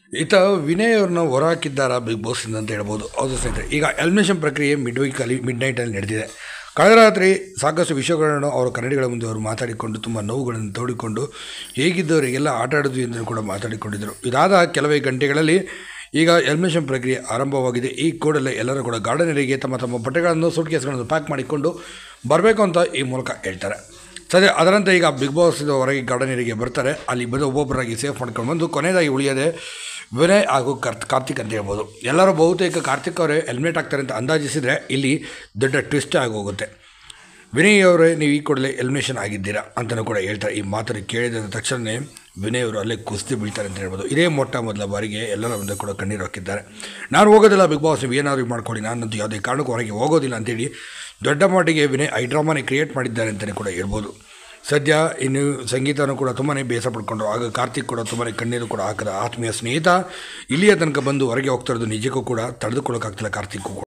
ಈತ ವಿನಯ್ ಅವ್ರನ್ನ ಹೊರಹಾಕಿದ್ದಾರಾ ಬಿಗ್ ಬಾಸಿಂದ ಅಂತ ಹೇಳ್ಬೋದು ಹೌದು ಸ್ನೇಹಿತರೆ ಈಗ ಎಲಿಮಿನೇಷನ್ ಪ್ರಕ್ರಿಯೆ ಮಿಡ್ ವೀಕಲ್ಲಿ ಮಿಡ್ ನೈಟಲ್ಲಿ ನಡೆದಿದೆ ಕಳೆದ ರಾತ್ರಿ ಸಾಕಷ್ಟು ವಿಷಯಗಳನ್ನು ಅವರು ಕನ್ನಡಿಗಳ ಮುಂದೆ ಅವರು ಮಾತಾಡಿಕೊಂಡು ತುಂಬ ನೋವುಗಳನ್ನು ತೋಡಿಕೊಂಡು ಹೇಗಿದ್ದವರಿಗೆಲ್ಲ ಆಟ ಆಡಿದ್ವಿ ಎಂದು ಕೂಡ ಮಾತಾಡಿಕೊಂಡಿದ್ದರು ಇದಾದ ಕೆಲವೇ ಗಂಟೆಗಳಲ್ಲಿ ಈಗ ಎಲಿಮಿನೇಷನ್ ಪ್ರಕ್ರಿಯೆ ಆರಂಭವಾಗಿದೆ ಈ ಕೂಡಲೇ ಎಲ್ಲರೂ ಕೂಡ ಗಾರ್ಡನರಿಗೆ ತಮ್ಮ ತಮ್ಮ ಬಟ್ಟೆಗಳನ್ನು ಸೂಟ್ ಕೇಸ್ಗಳನ್ನು ಪ್ಯಾಕ್ ಮಾಡಿಕೊಂಡು ಬರಬೇಕು ಅಂತ ಈ ಮೂಲಕ ಹೇಳ್ತಾರೆ ಸದ್ಯ ಅದರಂತೆ ಈಗ ಬಿಗ್ ಬಾಸ್ ಹೊರಗೆ ಗಾರ್ಡನರಿಗೆ ಬರ್ತಾರೆ ಅಲ್ಲಿ ಬಂದು ಒಬ್ಬೊಬ್ಬರಾಗಿ ಸೇಫ್ ಮಾಡ್ಕೊಂಡು ಬಂದು ಕೊನೆಯದಾಗಿ ಉಳಿಯದೆ ವಿನಯ್ ಹಾಗೂ ಕರ್ತ್ ಕಾರ್ತಿಕ್ ಅಂತ ಹೇಳ್ಬೋದು ಎಲ್ಲರೂ ಬಹುತೇಕ ಕಾರ್ತಿಕ್ ಅವರೇ ಎಲಿಮಿನೇಟ್ ಆಗ್ತಾರೆ ಅಂತ ಅಂದಾಜಿಸಿದರೆ ಇಲ್ಲಿ ದೊಡ್ಡ ಟ್ವಿಸ್ಟ್ ಆಗೋಗುತ್ತೆ ವಿನಯ್ ಅವರೇ ನೀವು ಈ ಕೂಡಲೇ ಎಲಿಮಿನೇಷನ್ ಆಗಿದ್ದೀರಾ ಅಂತಲೂ ಕೂಡ ಹೇಳ್ತಾರೆ ಈ ಮಾತನ್ನು ಕೇಳಿದ ತಕ್ಷಣ ವಿನಯ್ ಅವರು ಅಲ್ಲೇ ಕುಸ್ತಿ ಬೀಳ್ತಾರೆ ಅಂತ ಹೇಳ್ಬೋದು ಇದೇ ಮೊಟ್ಟ ಮೊದಲ ಬಾರಿಗೆ ಎಲ್ಲರ ಮುಂದೆ ಕೂಡ ಕಣ್ಣೀರು ಹಾಕಿದ್ದಾರೆ ನಾನು ಹೋಗೋದಿಲ್ಲ ಬಿಗ್ ಬಾಸ್ ನೀವು ಏನಾದರೂ ಮಾಡ್ಕೊಳ್ಳಿ ನಾನಂತೂ ಯಾವುದೇ ಕಾರಣಕ್ಕೂ ಹೊರಗೆ ಹೋಗೋದಿಲ್ಲ ಅಂತೇಳಿ ದೊಡ್ಡ ಮಟ್ಟಿಗೆ ವಿನಯ್ ಐಡ್ರಾಮಾನೇ ಕ್ರಿಯೇಟ್ ಮಾಡಿದ್ದಾರೆ ಅಂತಲೇ ಕೂಡ ಹೇಳ್ಬೋದು ಸದ್ಯ ಇನ್ನು ಸಂಗೀತನೂ ಕೂಡ ತುಂಬಾ ಬೇಸರ ಪಡ್ಕೊಂಡು ಆಗ ಕಾರ್ತಿಕ್ ಕೂಡ ತುಂಬಾ ಕಣ್ಣೀರು ಕೂಡ ಹಾಕಿದ ಆತ್ಮೀಯ ಸ್ನೇಹಿತ ಇಲ್ಲಿಯ ತನಕ ಬಂದು ಹೊರಗೆ ಹೋಗ್ತಾ ಇರೋದು ನಿಜಕ್ಕೂ ಕೂಡ ತಡೆದುಕೊಳ್ಳೋಕ್ಕಾಗ್ತಿಲ್ಲ ಕಾರ್ತಿಕ್ಕು ಕೂಡ